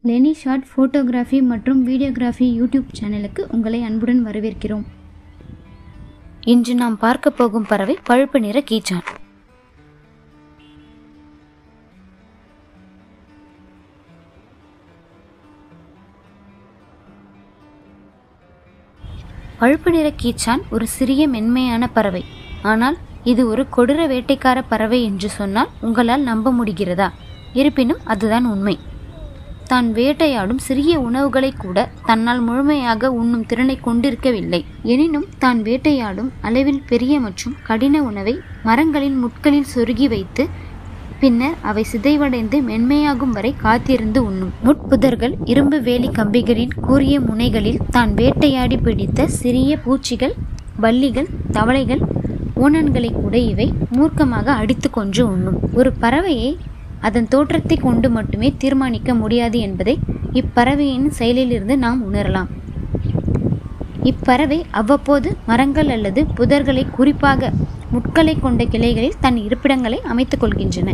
Leni short photography மற்றும் videography YouTube சேனலுக்கு உங்களை அன்புடன் வரவேற்கிறோம் இன்று நாம் பார்க்க போகும் பறவை பழுப்பு நிற கீச்சான் பழுப்பு நிற கீச்சான் ஒரு சிறிய மென்மையான பறவை ஆனால் இது ஒரு கொடூர வேட்டைக்கார பறவை என்று சொன்னால் உங்களால் நம்ப முடிகிறதா இருப்பினும் அதுதான் உண்மை தான் வேட்டையாடும் சிறிய உணவுகளை கூட தன்னால் முழுமையாக உண்ணும் திறனை கொண்டிருக்கவில்லை எனினும் தான் வேட்டையாடும் அளவில் பெரிய மற்றும் கடின உணவை மரங்களின் முட்களில் சொருகி வைத்து பின்னர் அவை சிதைவடைந்து மென்மையாகும் வரை காத்திருந்து உண்ணும் முட்புதர்கள் இரும்பு வேலி கம்பிகளின் கூரிய முனைகளில் தான் வேட்டையாடி பிடித்த சிறிய பூச்சிகள் பல்லிகள் தவளைகள் ஊனன்களை கூட இவை மூர்க்கமாக அடித்து கொன்று உண்ணும் ஒரு பறவையை அதன் தோற்றத்தை கொண்டு மட்டுமே தீர்மானிக்க முடியாது என்பதை இப்பறவையின் செயலிலிருந்து நாம் உணரலாம் இப்பறவை அவ்வப்போது மரங்கள் அல்லது புதர்களை குறிப்பாக முட்களை கொண்ட கிளைகளில் தன் இருப்பிடங்களை அமைத்துக் கொள்கின்றன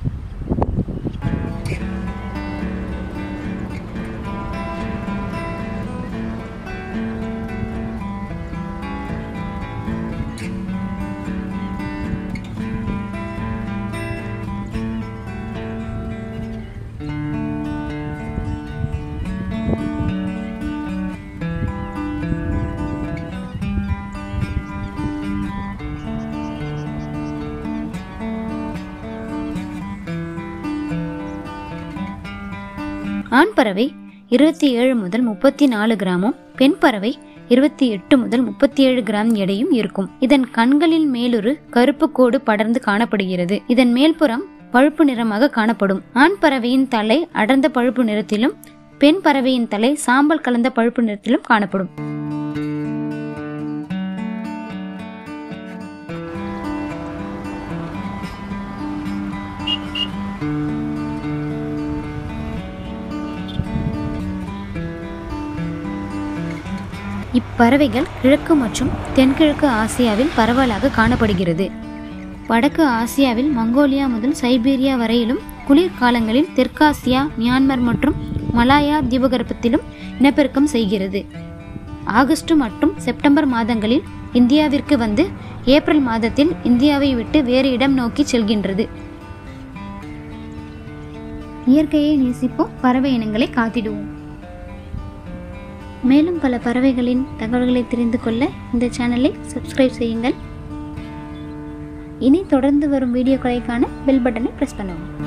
ஆண் பறவை இருபத்தி ஏழு முதல் முப்பத்தி நாலு கிராமும் பெண் பறவை இருபத்தி எட்டு முதல் முப்பத்தி ஏழு கிராம் எடையும் இருக்கும் இதன் கண்களின் மேலொரு கருப்பு கோடு படர்ந்து காணப்படுகிறது இதன் மேல்புறம் பழுப்பு நிறமாக காணப்படும் ஆண் பறவையின் தலை அடர்ந்த பழுப்பு நிறத்திலும் பெண் பறவையின் தலை சாம்பல் கலந்த பழுப்பு நிறத்திலும் காணப்படும் இப்பறவைகள் கிழக்கு மற்றும் தென்கிழக்கு ஆசியாவில் பரவலாக காணப்படுகிறது வடக்கு ஆசியாவில் மங்கோலியா முதல் சைபீரியா வரையிலும் குளிர்காலங்களில் தெற்காசியா மியான்மர் மற்றும் மலாயா தீபகற்பத்திலும் இனப்பெருக்கம் செய்கிறது ஆகஸ்ட் மற்றும் செப்டம்பர் மாதங்களில் இந்தியாவிற்கு வந்து ஏப்ரல் மாதத்தில் இந்தியாவை விட்டு வேறு இடம் நோக்கி செல்கின்றது இயற்கையை நேசிப்போம் பறவை இனங்களை காத்திடுவோம் மேலும் பல பறவைகளின் தகவல்களை தெரிந்து கொள்ள இந்த சேனலை சப்ஸ்கிரைப் செய்யுங்கள் இனி தொடர்ந்து வரும் வீடியோக்களை காண பெல் பட்டனை பிரஸ் பண்ணவும்